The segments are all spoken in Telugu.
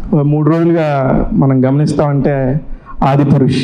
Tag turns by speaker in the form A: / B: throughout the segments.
A: ఓ మూడు రోజులుగా మనం గమనిస్తామంటే ఆది పురుష్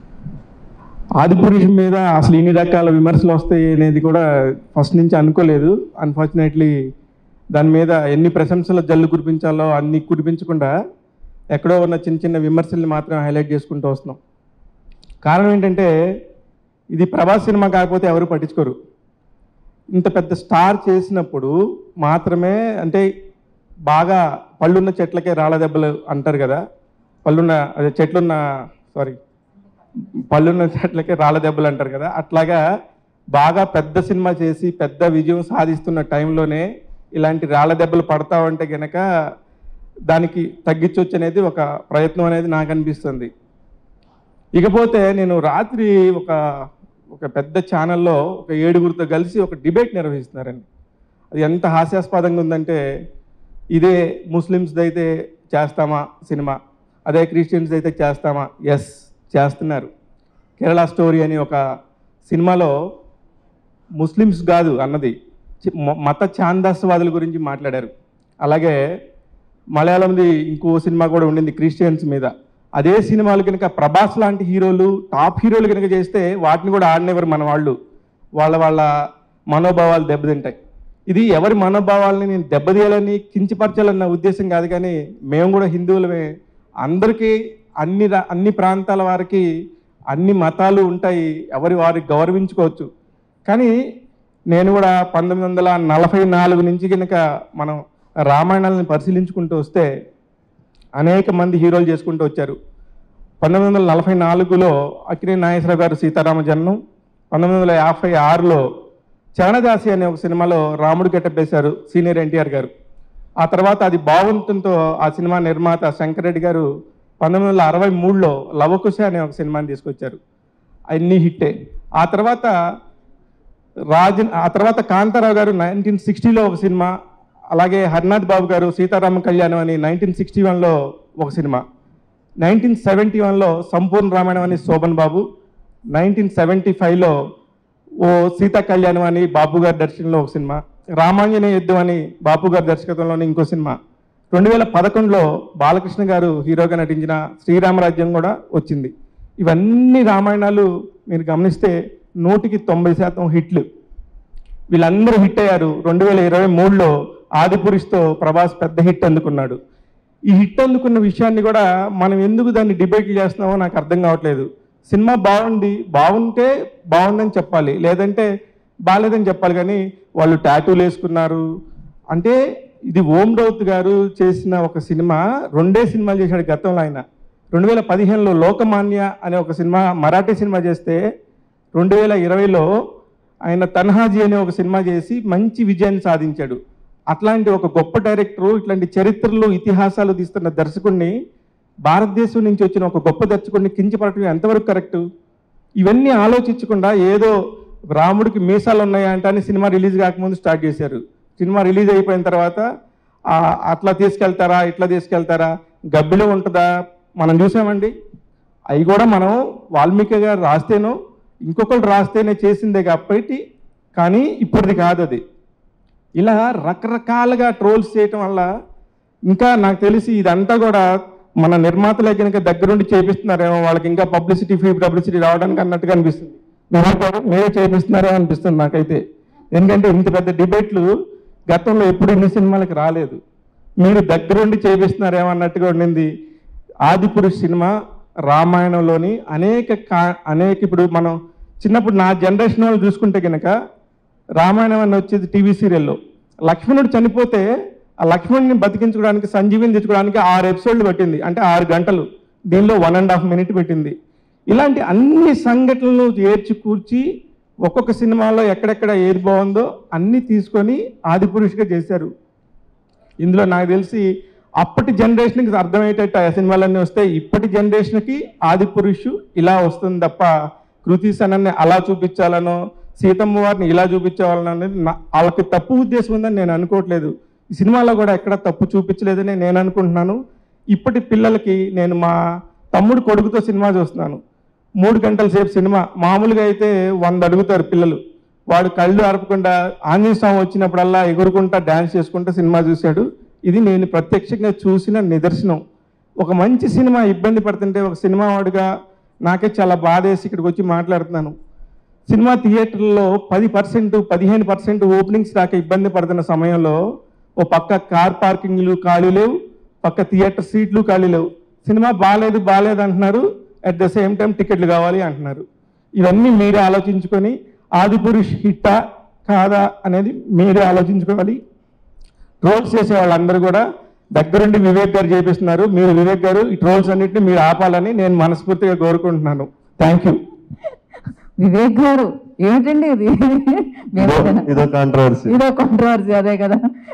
A: ఆది పురుష్ మీద అసలు ఇన్ని రకాల విమర్శలు వస్తాయి అనేది కూడా ఫస్ట్ నుంచి అనుకోలేదు అన్ఫార్చునేట్లీ దాని మీద ఎన్ని ప్రశంసలు జల్లు కురిపించాలో అన్ని కురిపించకుండా ఎక్కడో ఉన్న చిన్న చిన్న విమర్శల్ని మాత్రం హైలైట్ చేసుకుంటూ వస్తున్నాం కారణం ఏంటంటే ఇది ప్రభాస్ సినిమా కాకపోతే ఎవరు పట్టించుకోరు ఇంత పెద్ద స్టార్ చేసినప్పుడు మాత్రమే అంటే బాగా పళ్ళున్న చెట్లకే రాళ్ళ దెబ్బలు అంటారు కదా పళ్ళున్న అదే చెట్లున్న సారీ పళ్ళున్న చెట్లకే రాళ్ళ దెబ్బలు అంటారు కదా అట్లాగా బాగా పెద్ద సినిమా చేసి పెద్ద విజయం సాధిస్తున్న టైంలోనే ఇలాంటి రాళ్ళ దెబ్బలు పడతా ఉంటే గనక దానికి తగ్గించవచ్చు అనేది ఒక ప్రయత్నం అనేది నాకు అనిపిస్తుంది ఇకపోతే నేను రాత్రి ఒక ఒక పెద్ద ఛానల్లో ఒక ఏడుగురితో కలిసి ఒక డిబేట్ నిర్వహిస్తున్నారండి అది ఎంత హాస్యాస్పదంగా ఉందంటే ఇదే ముస్లిమ్స్ది అయితే చేస్తామా సినిమా అదే క్రిస్టియన్స్ అయితే చేస్తామా ఎస్ చేస్తున్నారు కేరళ స్టోరీ అని ఒక సినిమాలో ముస్లిమ్స్ కాదు అన్నది చి- మ- మత ఛాందస్వాదుల గురించి మాట్లాడారు అలాగే మలయాళంది ఇంకో సినిమా కూడా ఉండింది క్రిస్టియన్స్ మీద అదే సినిమాలు కనుక ప్రభాస్ లాంటి హీరోలు టాప్ హీరోలు కనుక చేస్తే వాటిని కూడా ఆడనివ్వరు మన వాళ్ళు వాళ్ళ వాళ్ళ మనోభావాలు దెబ్బతింటాయి ఇది ఎవరి మనోభావాలని నేను దెబ్బతీయాలని కించపరచాలన్న ఉద్దేశం కాదు కానీ మేము కూడా హిందువులమే అందరికీ అన్ని రా- అన్ని ప్రాంతాల వారికి అన్ని మతాలు ఉంటాయి ఎవరి వారికి గౌరవించుకోవచ్చు కానీ నేను కూడా పంతొమ్మిది వందల నలభై నాలుగు నుంచి కనుక మనం రామాయణాలను పరిశీలించుకుంటూ వస్తే అనేక మంది హీరోలు చేసుకుంటూ వచ్చారు పంతొమ్మిది వందల నలభై నాలుగులో అక్కినే నాగేశ్వరరావు గారు సీతారామ జన్మం పంతొమ్మిది వందల యాభై ఆరులో చరణదాసి అనే ఒక సినిమాలో రాముడు గెట్టపేశారు సీనియర్ ఎన్టీఆర్ గారు ఆ తర్వాత అది బాగుంటుంతో ఆ సినిమా నిర్మాత శంకరెడ్డి గారు పంతొమ్మిది వందల అరవై మూడులో లవకుశ అనే ఒక సినిమాని తీసుకొచ్చారు అన్ని హిట్టే ఆ తర్వాత రాజన్ ఆ తర్వాత కాంతారావు గారు నైన్టీన్ సిక్స్టీలో ఒక సినిమా అలాగే హర్నాథ్ బాబు గారు సీతారామ కళ్యాణం అని నైన్టీన్ సిక్స్టీ వన్లో ఒక సినిమా నైన్టీన్ సెవెంటీ వన్లో సంపూర్ణ రామాయణం అని శోభన్ బాబు నైన్టీన్ సెవెంటీ ఫైవ్లో ఓ సీతా కళ్యాణం అని బాబు గారి దర్శనంలో ఒక సినిమా రామాంజనేయ యుద్ధం అని బాపు గారి దర్శకత్వంలోని ఇంకో సినిమా రెండు వేల పదకొండులో బాలకృష్ణ గారు హీరోగా నటించిన శ్రీరామరాజ్యం కూడా వచ్చింది ఇవన్నీ రామాయణాలు మీరు గమనిస్తే నూటికి తొంభై శాతం హిట్లు వీళ్ళందరూ హిట్ అయ్యారు రెండు వేల ఇరవై మూడులో ఆదిపురుషుతో ప్రభాస్ పెద్ద హిట్ అందుకున్నాడు ఈ హిట్ అందుకున్న విషయాన్ని కూడా మనం ఎందుకు దాన్ని డిబేట్ చేస్తున్నామో నాకు అర్థం కావట్లేదు సినిమా బాగుంది బాగుంటే బాగుందని చెప్పాలి లేదంటే బాగాలేదని చెప్పాలి కానీ వాళ్ళు టాటూలు వేసుకున్నారు అంటే ఇది ఓం రౌత్ గారు చేసిన ఒక సినిమా రెండే సినిమాలు చేశాడు గతంలో ఆయన రెండు వేల పదిహేనులో లోకమాన్య అనే ఒక సినిమా మరాఠీ సినిమా చేస్తే రెండు వేల ఇరవైలో ఆయన తన్హాజీ అనే ఒక సినిమా చేసి మంచి విజయాన్ని సాధించాడు అట్లాంటి ఒక గొప్ప డైరెక్టరు ఇట్లాంటి చరిత్రలు ఇతిహాసాలు తీస్తున్న దర్శకుడిని భారతదేశం నుంచి వచ్చిన ఒక గొప్ప దర్శకుడిని కించపడటం ఎంతవరకు కరెక్ట్ ఇవన్నీ ఆలోచించకుండా ఏదో రాముడికి మీసాలు ఉన్నాయా అంటే అని సినిమా రిలీజ్ కాకముందు స్టార్ట్ చేశారు సినిమా రిలీజ్ అయిపోయిన తర్వాత ఆ, అట్లా తీసుకెళ్తారా ఇట్లా తీసుకెళ్తారా గబ్బిలో ఉంటుందా మనం చూసామండి అవి కూడా మనం వాల్మీకి గారు రాస్తేనో ఇంకొకరు రాస్తేనే చేసిందే కాబట్టి కానీ ఇప్పటిది కాదు అది ఇలా రకరకాలుగా ట్రోల్స్ చేయటం వల్ల ఇంకా నాకు తెలిసి ఇదంతా కూడా మన నిర్మాతలే కనుక దగ్గరుండి చేపిస్తున్నారేమో వాళ్ళకి ఇంకా పబ్లిసిటీ ఫ్రీ పబ్లిసిటీ రావడానికి అన్నట్టుగా అనిపిస్తుంది మీరే మీరే చేపిస్తున్నారేమో అనిపిస్తుంది నాకైతే ఎందుకంటే ఇంత పెద్ద డిబేట్లు గతంలో ఎప్పుడు ఇన్ని సినిమాలకు రాలేదు మీరు దగ్గరుండి చేపిస్తున్నారేమో అన్నట్టుగా ఉండింది ఆదిపురుష్ సినిమా రామాయణంలోని అనేక కా అనేక ఇప్పుడు మనం చిన్నప్పుడు నా జనరేషన్ వాళ్ళు చూసుకుంటే కనుక రామాయణం అని వచ్చేది టీవీ సీరియల్లో లక్ష్మణుడు చనిపోతే ఆ లక్ష్మణుడిని బతికించుకోవడానికి సంజీవిని తెచ్చుకోవడానికి ఆరు ఎపిసోడ్లు పెట్టింది అంటే ఆరు గంటలు దీనిలో వన్ అండ్ హాఫ్ మినిట్ పెట్టింది ఇలాంటి అన్ని సంఘటనలు ఏర్చి కూర్చి ఒక్కొక్క సినిమాలో ఎక్కడెక్కడ ఏది బాగుందో అన్నీ తీసుకొని ఆదిపురుషుగా చేశారు ఇందులో నాకు తెలిసి అప్పటి జనరేషన్కి అర్థమయ్యేటట్టు ఆ సినిమాలన్నీ వస్తే ఇప్పటి జనరేషన్కి ఆది పురుషు ఇలా వస్తుంది తప్ప కృతి సనన్ని అలా చూపించాలనో సీతమ్మ వారిని ఇలా చూపించాలనో అనేది నా- వాళ్ళకి తప్పు ఉద్దేశం ఉందని నేను అనుకోవట్లేదు ఈ సినిమాలో కూడా ఎక్కడ తప్పు చూపించలేదని నేను అనుకుంటున్నాను ఇప్పటి పిల్లలకి నేను మా తమ్ముడు కొడుకుతో సినిమా చూస్తున్నాను మూడు గంటల సేపు సినిమా మామూలుగా అయితే వంద అడుగుతారు పిల్లలు వాడు కళ్ళు అరపకుండా ఆంజనేయ స్వామి వచ్చినప్పుడల్లా ఎగురుకుంటా డ్యాన్స్ చేసుకుంటా సినిమా చూశాడు ఇది నేను ప్రత్యక్షంగా చూసిన నిదర్శనం ఒక మంచి సినిమా ఇబ్బంది పడుతుంటే ఒక సినిమా వాడిగా నాకే చాలా బాధేసి ఇక్కడికి వచ్చి మాట్లాడుతున్నాను సినిమా థియేటర్లో పది పర్సెంట్ పదిహేను పర్సెంట్ ఓపెనింగ్స్ దాకా ఇబ్బంది పడుతున్న సమయంలో ఓ పక్క కార్ పార్కింగ్లు ఖాళీ లేవు పక్క థియేటర్ సీట్లు ఖాళీ లేవు సినిమా బాగాలేదు బాగాలేదు అంటున్నారు అట్ ద సేమ్ టైం టికెట్లు కావాలి అంటున్నారు ఇవన్నీ మీరే ఆలోచించుకొని ఆదిపురుష్ హిట్టా కాదా అనేది మీరే ఆలోచించుకోవాలి ట్రోల్స్ చేసే వాళ్ళందరూ కూడా దగ్గరుండి వివేక్ గారు చేపిస్తున్నారు మీరు వివేక్ గారు ఈ ట్రోల్స్ అన్నింటినీ మీరు ఆపాలని నేను మనస్ఫూర్తిగా కోరుకుంటున్నాను థ్యాంక్ యూ
B: వివేక్ గారు ఏమిటండి ఇది మేము
C: ఇదో- ఇదో కాంట్రవర్సీ
B: ఇదో కాంట్రవర్సీ అదే కదా